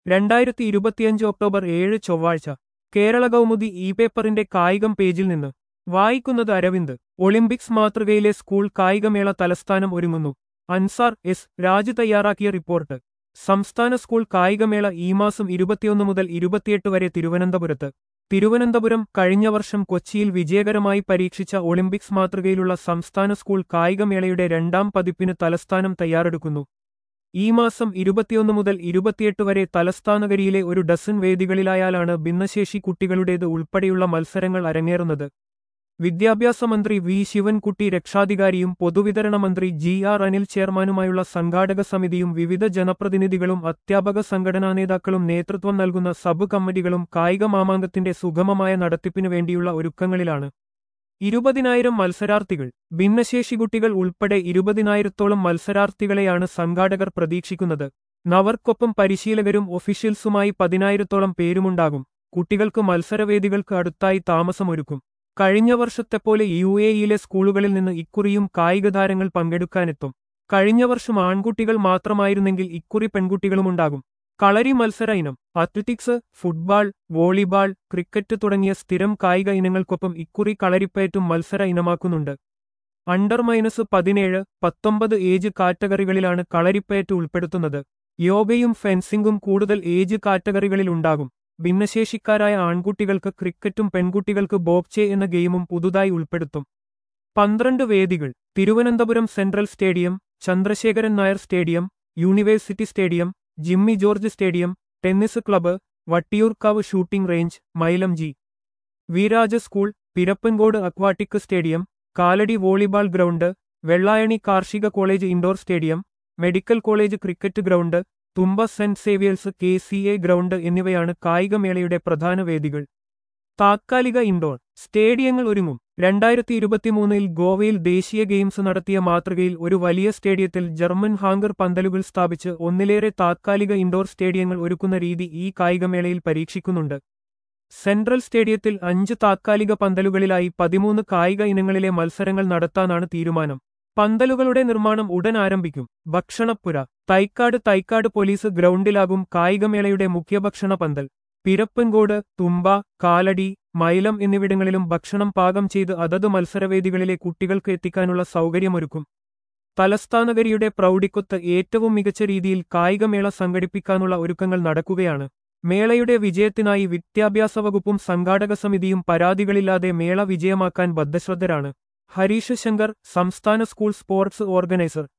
രണ്ടായിരത്തി ഇരുപത്തിയഞ്ച് ഒക്ടോബർ ഏഴ് ചൊവ്വാഴ്ച കേരള കൗമുദി ഇ പേപ്പറിന്റെ കായികം പേജിൽ നിന്ന് വായിക്കുന്നത് അരവിന്ദ് ഒളിമ്പിക്സ് മാതൃകയിലെ സ്കൂൾ കായികമേള തലസ്ഥാനം ഒരുങ്ങുന്നു അൻസാർ എസ് രാജു തയ്യാറാക്കിയ റിപ്പോർട്ട് സംസ്ഥാന സ്കൂൾ കായികമേള ഈ മാസം ഇരുപത്തിയൊന്ന് മുതൽ ഇരുപത്തിയെട്ട് വരെ തിരുവനന്തപുരത്ത് തിരുവനന്തപുരം കഴിഞ്ഞ വർഷം കൊച്ചിയിൽ വിജയകരമായി പരീക്ഷിച്ച ഒളിമ്പിക്സ് മാതൃകയിലുള്ള സംസ്ഥാന സ്കൂൾ കായികമേളയുടെ രണ്ടാം പതിപ്പിന് തലസ്ഥാനം തയ്യാറെടുക്കുന്നു ഈ മാസം ഇരുപത്തിയൊന്ന് മുതൽ ഇരുപത്തിയെട്ട് വരെ തലസ്ഥാനകരിയിലെ ഒരു ഡസൻ വേദികളിലായാലാണ് ഭിന്നശേഷി കുട്ടികളുടേത് ഉൾപ്പെടെയുള്ള മത്സരങ്ങൾ അരങ്ങേറുന്നത് വിദ്യാഭ്യാസ മന്ത്രി വി ശിവൻകുട്ടി രക്ഷാധികാരിയും പൊതുവിതരണ മന്ത്രി ജി ആർ അനിൽ ചെയർമാനുമായുള്ള സംഘാടക സമിതിയും വിവിധ ജനപ്രതിനിധികളും അധ്യാപക സംഘടനാ നേതാക്കളും നേതൃത്വം നൽകുന്ന സബ് കമ്മിറ്റികളും കായിക മാമാങ്കത്തിന്റെ സുഗമമായ നടത്തിപ്പിനു വേണ്ടിയുള്ള ഒരുക്കങ്ങളിലാണ് ഇരുപതിനായിരം മത്സരാർത്ഥികൾ ഭിന്നശേഷി കുട്ടികൾ ഉൾപ്പെടെ ഇരുപതിനായിരത്തോളം മത്സരാർത്ഥികളെയാണ് സംഘാടകർ പ്രതീക്ഷിക്കുന്നത് നവർക്കൊപ്പം പരിശീലകരും ഒഫീഷ്യൽസുമായി പതിനായിരത്തോളം പേരുമുണ്ടാകും കുട്ടികൾക്ക് മത്സരവേദികൾക്ക് അടുത്തായി താമസമൊരുക്കും കഴിഞ്ഞ വർഷത്തെപ്പോലെ യു എയിലെ സ്കൂളുകളിൽ നിന്ന് ഇക്കുറിയും കായിക താരങ്ങൾ പങ്കെടുക്കാനെത്തും കഴിഞ്ഞ വർഷം ആൺകുട്ടികൾ മാത്രമായിരുന്നെങ്കിൽ ഇക്കുറി പെൺകുട്ടികളുമുണ്ടാകും കളരി മത്സര ഇനം അത്ലറ്റിക്സ് ഫുട്ബാൾ വോളിബാൾ ക്രിക്കറ്റ് തുടങ്ങിയ സ്ഥിരം കായിക ഇനങ്ങൾക്കൊപ്പം ഇക്കുറി കളരിപ്പയറ്റും മത്സര ഇനമാക്കുന്നുണ്ട് അണ്ടർ മൈനസ് പതിനേഴ് പത്തൊമ്പത് ഏജ് കാറ്റഗറികളിലാണ് കളരിപ്പയറ്റ് ഉൾപ്പെടുത്തുന്നത് യോഗയും ഫെൻസിംഗും കൂടുതൽ ഏജ് കാറ്റഗറികളിൽ ഉണ്ടാകും ഭിന്നശേഷിക്കാരായ ആൺകുട്ടികൾക്ക് ക്രിക്കറ്റും പെൺകുട്ടികൾക്ക് ബോക്ചെ എന്ന ഗെയിമും പുതുതായി ഉൾപ്പെടുത്തും പന്ത്രണ്ട് വേദികൾ Thiruvananthapuram central stadium Chandrasekharan Nair stadium university stadium Jimmy George stadium tennis club Vattiyoorkavu shooting range Mylam G വിരാജ school Pirappancode aquatic stadium Kalady volleyball ground Vellayani കാർഷിക college indoor stadium medical college cricket ground Thumba saint Xavier's K C A ground എന്നിവയാണ് കായികമേളയുടെ പ്രധാന വേദികൾ താത്കാലിക indoor സ്റ്റേഡിയങ്ങൾ ഒരുങ്ങും രണ്ടായിരത്തി ഇരുപത്തിമൂന്നിൽ ഗോവയിൽ ദേശീയ games നടത്തിയ മാതൃകയിൽ ഒരു വലിയ സ്റ്റേഡിയത്തിൽ ജർമ്മൻ ഹാങ്കർ പന്തലുകൾ സ്ഥാപിച്ച് ഒന്നിലേറെ താത്കാലിക ഇൻഡോർ സ്റ്റേഡിയങ്ങൾ ഒരുക്കുന്ന രീതി ഈ കായികമേളയിൽ പരീക്ഷിക്കുന്നുണ്ട് സെൻട്രൽ സ്റ്റേഡിയത്തിൽ അഞ്ച് താത്കാലിക പന്തലുകളിലായി പതിമൂന്ന് കായിക ഇനങ്ങളിലെ മത്സരങ്ങൾ നടത്താനാണ് തീരുമാനം പന്തലുകളുടെ നിർമ്മാണം ഉടൻ ആരംഭിക്കും ഭക്ഷണപ്പുര തൈക്കാട് തൈക്കാട് പോലീസ് ഗ്രൗണ്ടിലാകും കായികമേളയുടെ മുഖ്യഭക്ഷണ പന്തൽ പിരപ്പൻകോട് തുമ്പ കാലടി മൈലം എന്നിവിടങ്ങളിലും ഭക്ഷണം പാകം ചെയ്ത് അതത് മത്സരവേദികളിലെ കുട്ടികൾക്ക് എത്തിക്കാനുള്ള സൗകര്യമൊരുക്കും തലസ്ഥാനകരിയുടെ പ്രൗഢിക്കൊത്ത് ഏറ്റവും മികച്ച രീതിയിൽ കായികമേള സംഘടിപ്പിക്കാനുള്ള ഒരുക്കങ്ങൾ നടക്കുകയാണ് മേളയുടെ വിജയത്തിനായി വിദ്യാഭ്യാസ വകുപ്പും സംഘാടക സമിതിയും പരാതികളില്ലാതെ മേള വിജയമാക്കാൻ ബദ്ധശ്രദ്ധരാണ് ഹരീഷ് ശങ്കർ സംസ്ഥാന സ്കൂൾ സ്പോർട്സ് ഓർഗനൈസർ